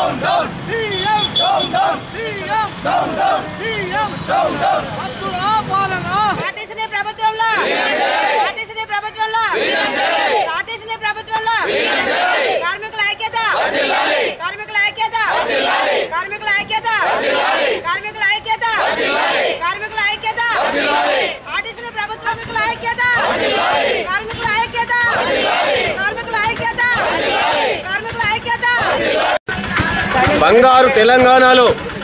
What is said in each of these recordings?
CM CM CM హద్దుల పాలన RTC ప్రభుత్వంలో RTC ప్రభుత్వంలో ఆర్టీసీ ప్రభుత్వంలో కార్మికుల ఐక్యత కార్మికుల ఐక్యత కార్మికుల ఐక్యత కార్మికుల ఐక్యత కార్మికుల ఐక్యత ఆర్టీసీ ప్రభుత్వం ఐక్యత కార్మికుల ఐక్యత కార్మికుల ఐక్యత కార్మికుల ఐక్యత బంగారు తెలంగాణలో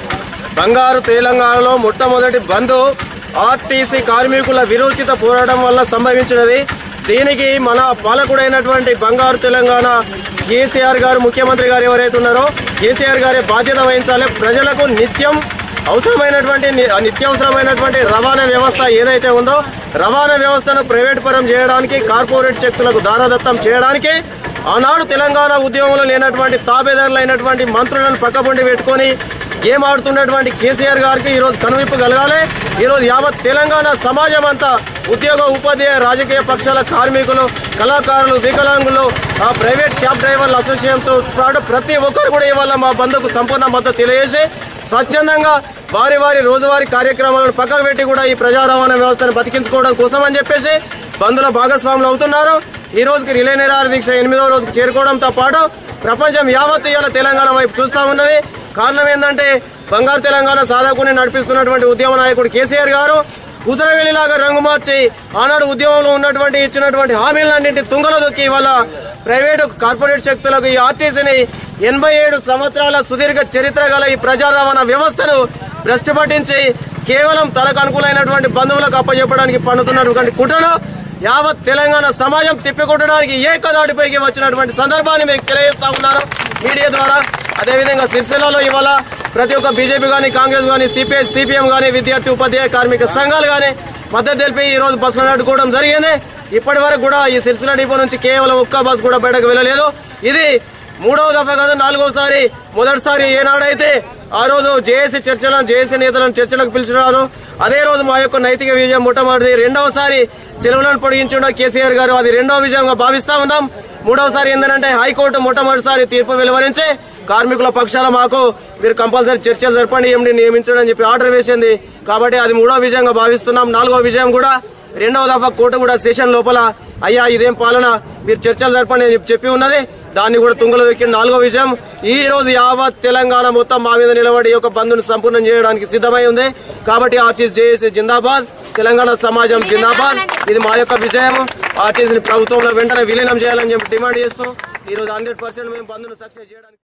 బంగారు తెలంగాణలో మొట్టమొదటి బంద్ ఆర్టీసీ కార్మికుల విరోచిత పోరాటం వల్ల సంభవించినది దీనికి మన పాలకుడైనటువంటి బంగారు తెలంగాణ కేసీఆర్ గారు ముఖ్యమంత్రి గారు ఎవరైతే ఉన్నారో కేసీఆర్ గారే బాధ్యత వహించాలి ప్రజలకు నిత్యం అవసరమైనటువంటి ని- నిత్యావసరమైనటువంటి రవాణా వ్యవస్థ ఏదైతే ఉందో రవాణా వ్యవస్థను ప్రైవేట్ పరం చేయడానికి కార్పొరేట్ శక్తులకు దారాదత్తం చేయడానికి ఆనాడు తెలంగాణ ఉద్యమంలో లేనటువంటి తాబేదారులైనటువంటి మంత్రులను పక్కపొండి పెట్టుకొని గేమ్ ఆడుతున్నటువంటి కేసీఆర్ గారికి ఈరోజు కనువిప్పు కలగాలి ఈరోజు యావత్ తెలంగాణ సమాజం అంతా ఉద్యోగ ఉపాధ్యాయ రాజకీయ పక్షాల కార్మికులు కళాకారులు వికలాంగులు ఆ ప్రైవేట్ క్యాబ్ డ్రైవర్ల అసోసియేషన్తో పాటు ప్రతి ఒక్కరు కూడా ఇవాళ మా బంధుకు సంపూర్ణ మద్దతు తెలియజేసి స్వచ్ఛందంగా వారి వారి రోజువారీ కార్యక్రమాలను పక్కకు పెట్టి కూడా ఈ ప్రజా రవాణా వ్యవస్థను బతికించుకోవడం కోసం అని చెప్పేసి బంధుల భాగస్వాములు అవుతున్నారు ఈ రోజుకి రిలే నిరాహార దీక్ష ఎనిమిదో రోజుకు చేరుకోవడంతో పాటు ప్రపంచం యావత్ ఇవాళ తెలంగాణ వైపు చూస్తూ ఉన్నది కారణం ఏంటంటే బంగారు తెలంగాణ సాధకుని నడిపిస్తున్నటువంటి ఉద్యమ నాయకుడు కేసీఆర్ గారు ఉసరవెల్లిలాగా రంగు మార్చి ఆనాడు ఉద్యమంలో ఉన్నటువంటి ఇచ్చినటువంటి హామీలన్నింటి తుంగలో దొక్కి ఇవాళ ప్రైవేటు కార్పొరేట్ శక్తులకు ఈ ఆర్టీసీని ఎనభై ఏడు సంవత్సరాల సుదీర్ఘ చరిత్ర గల ఈ ప్రజా రవాణా వ్యవస్థను భ్రష్టు పట్టించి కేవలం తనకు అనుకూలమైనటువంటి బంధువులకు అప్పచెప్పడానికి పన్నుతున్నటువంటి కుట్రను యావత్ తెలంగాణ సమాజం తిప్పికొట్టడానికి ఏకదాటిపైకి వచ్చినటువంటి సందర్భాన్ని మీకు తెలియజేస్తా ఉన్నాను మీడియా ద్వారా అదేవిధంగా సిరిసిల్లలో ఇవాళ ప్రతి ఒక్క బీజేపీ కానీ కాంగ్రెస్ కానీ సిపిఐ సిపిఎం కానీ విద్యార్థి ఉపాధ్యాయ కార్మిక సంఘాలు కానీ మద్దతు తెలిపి ఈ రోజు బస్సులను అడ్డుకోవడం జరిగింది ఇప్పటి వరకు కూడా ఈ సిరిసిల్ల డిపో నుంచి కేవలం ఒక్క బస్ కూడా బయటకు వెళ్ళలేదు ఇది మూడవ దఫా కాదు నాలుగోసారి మొదటిసారి ఏనాడైతే ఆ రోజు జేఏసీ చర్చలను జేఏసీ నేతలను చర్చలకు పిలిచినారు అదే రోజు మా యొక్క నైతిక విజయం మొట్టమొదటి రెండవసారి సెలవులను పొడిగించడం కేసీఆర్ గారు అది రెండవ విజయంగా భావిస్తా ఉన్నాం మూడవసారి ఏంటంటే హైకోర్టు మొట్టమొదటిసారి తీర్పు వెలువరించి కార్మికుల పక్షాన మాకు మీరు కంపల్సరీ చర్చలు జరపండి ఎండి నియమించడం అని చెప్పి ఆర్డర్ వేసింది కాబట్టి అది మూడో విజయంగా భావిస్తున్నాం నాలుగో విజయం కూడా రెండవ దఫా కోర్టు కూడా సెషన్ లోపల అయ్యా ఇదేం పాలన మీరు చర్చలు జరపండి అని చెప్పి చెప్పి ఉన్నది దాన్ని కూడా తుంగలో వెక్కిన నాలుగో విజయం ఈ రోజు యావత్ తెలంగాణ మొత్తం మా మీద నిలబడి ఈ యొక్క బంధును సంపూర్ణం చేయడానికి సిద్ధమై ఉంది కాబట్టి ఆర్టీసీ జేఏసీ జిందాబాద్ తెలంగాణ సమాజం జిందాబాద్ ఇది మా యొక్క విజయం ఆర్టీసీని ప్రభుత్వంలో వెంటనే విలీనం చేయాలని చెప్పి డిమాండ్ చేస్తూ ఈ రోజు హండ్రెడ్ పర్సెంట్ మేము బంధును సక్సెస్ చేయడానికి